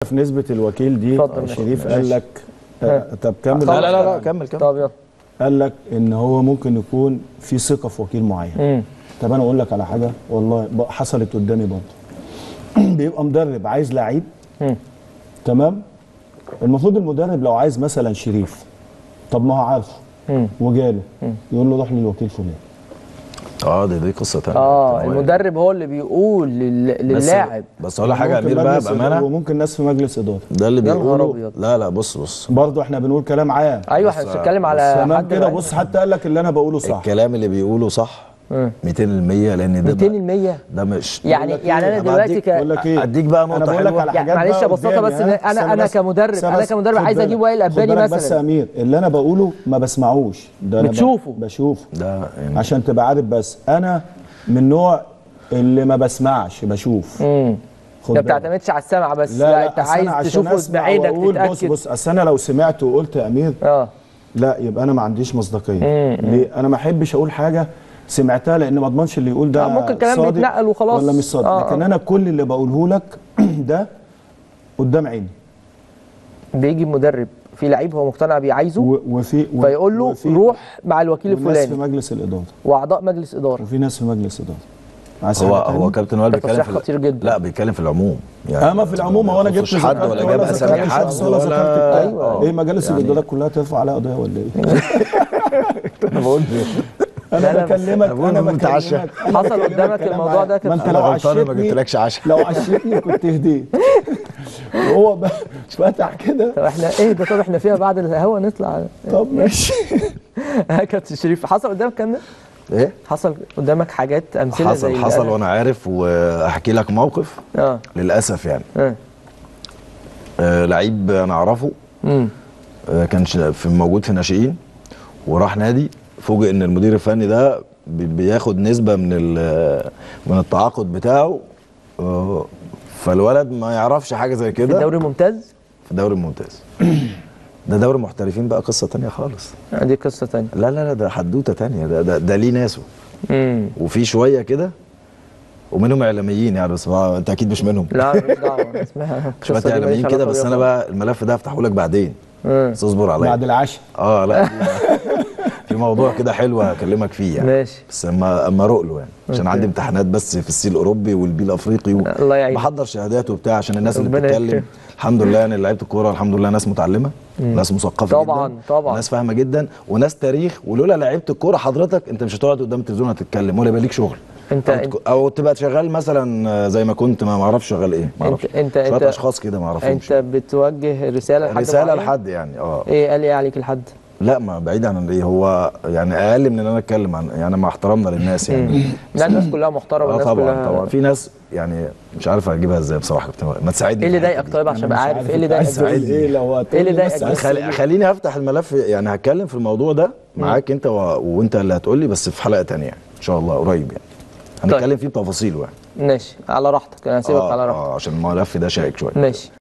في نسبه الوكيل دي اتفضل ماشي. شريف قال لك آه، طب كمل لا لا لا, لا كمل كمل طب يلا قال لك ان هو ممكن يكون في ثقه في وكيل معين مم. طب انا اقول لك على حاجه والله ب- حصلت قدامي برضه بيبقى مدرب عايز لعيب مم. تمام المفروض المدرب لو عايز مثلا شريف طب ما هو عارفه مم. وجاله يقول له روح للوكيل فلان اه دي دي قصه ثانيه اه المدرب هو اللي بيقول لل- للاعب بس اقول لك حاجه يا ممكن امير بقى مجلس إدارة بامانه وممكن ناس في مجلس اداره ده اللي يا نهار بيقوله أبيض. لا لا بص بص برضه احنا بنقول كلام عام ايوه احنا بنتكلم على تمام حد كده بعيد. بص حتى قال لك اللي انا بقوله صح الكلام اللي بيقوله صح مم. 200% لان ده 200% ده مش يعني لك يعني إيه؟ انا أبقى دلوقتي أديك- ك بقول لك ايه اديك بقى انا نقطه بقول لك حلوه على يعني حاجات معلش بقى ببساطة قدامي، بس ها؟ إن أنا- استنى أنا بس. كمدرب- استنى أنا بس. كمدرب خد عايز بالك. أجيب وائل خد أباني بالك مثلاً. بس يا امير اللي انا بقوله ما بسمعوش ده أنا ب- بتشوفه. بشوفه ده يعني عشان تبقى عارف بس انا من نوع اللي ما بسمعش بشوف امم خد ما بالك. بتعتمدش على السمع بس لا لا انت أصل عايز أنا عشان تشوفه أسمع بعينك وأقول بص تتاكد بص اصل انا لو سمعت وقلت يا امير اه لا يبقى انا ما عنديش مصداقيه ليه انا ما احبش اقول حاجه سمعتها لان ما اضمنش اللي يقول ده آه، ممكن كلام صادق بيتنقل وخلاص. ولا مش صادق آه، لكن آه. انا كل اللي بقوله لك ده قدام عيني بيجي مدرب في لعيب هو مقتنع بيه عايزه و- وفي و- فيقول له وفي- روح مع الوكيل وناس في الفلاني مجلس الاداره واعضاء مجلس اداره وفي ناس في مجلس اداره عايز هو حاجة تاني؟ هو كابتن وائل ده بيتكلم تصريح في ال- خطير جدا. لا بيتكلم في العموم يعني اما في العموم هو انا ما جبت يخصش حد ولا جاب اسامي ذكرت حد شخص ولا ذكرت ولا بتاع. أيوة. ايه مجالس يعني- الاداره كلها ترفع عليها قضيه ولا ايه؟ انا بقول لا، انا لا، بس بكلمك أنا بقول انا إنه متعشى. بكلمك أنا حصل بكلمك قدامك كلام الموضوع عام. ده كده؟ ما انت انا لو غلطان ما عشتني جبتلكش عشاء لو عشتني كنت هديت وهو بقى فتح كده طب احنا ايه ده طب احنا فيها بعد الهوا نطلع طب ماشي يا كابتن شريف حصل قدامك كان ده؟ ايه حصل قدامك حاجات امثله زي حصل اللي حصل أنا- وانا عارف واحكي لك موقف اه للاسف يعني اه آه لعيب انا اعرفه امم آه كان ش- في موجود في ناشئين وراح نادي فوجئ ان المدير الفني ده بي- بياخد نسبه من ال- من التعاقد بتاعه آه، فالولد ما يعرفش حاجه زي في كده الدوري الممتاز في الدوري الممتاز ده دوري محترفين بقى قصه تانية خالص آه، دي قصه ثانيه لا لا لا ده حدوته تانية ده ده, ده ليه ناسه امم وفي شويه كده ومنهم اعلاميين يعني بس هو انت اكيد مش منهم لا مش دعوه اسمها شويه اعلاميين كده بس انا بقى الملف ده هفتحه لك بعدين مم. بس اصبر عليا بعد العشاء اه لا دي- في موضوع كده حلو هكلمك فيه يعني ماشي بس اما اما اروق له يعني عشان أوكي. عندي امتحانات بس في السي الاوروبي والبي الافريقي و... الله يعينك. بحضر شهادات وبتاع عشان الناس اللي ربنا بتتكلم يكرمك. الحمد لله يعني لعيبه الكوره الحمد لله ناس متعلمه ناس مثقفه طبعاً، جدا طبعاً. ناس فاهمه جدا وناس تاريخ ولولا لعيبه الكوره حضرتك انت مش هتقعد قدام التلفزيون هتتكلم ولا يبقى ليك شغل انت- أو, تك... او تبقى شغال مثلا زي ما كنت ما اعرفش شغال ايه ما اعرفش انت انت شويه انت اشخاص كده ما اعرفهمش انت بتوجه رساله لحد رساله معين؟ لحد يعني اه ايه قال ايه عليك الحد لا ما بعيد عن ايه هو يعني اقل من ان انا اتكلم عن يعني مع احترامنا للناس يعني لا الناس كلها محترمه اه الناس طبعا كلها طبعا في ناس يعني مش عارف اجيبها ازاي بصراحه يا كابتن وائل. ما تساعدني ايه اللي في الحتة ضايقك دي. طيب عشان ابقى مش عارف ايه اللي عايز ضايقك تقول ايه لو هتقول إيه اللي لي بس ضايقك؟ عايز خلي تقول إيه؟ خليني هفتح الملف يعني هتكلم في الموضوع ده معاك انت و... وانت اللي هتقول لي بس في حلقه تانية يعني ان شاء الله قريب يعني هنتكلم فيه بتفاصيله يعني ماشي على راحتك انا هسيبك آه، على راحتك آه عشان الملف ده شائك شويه ماشي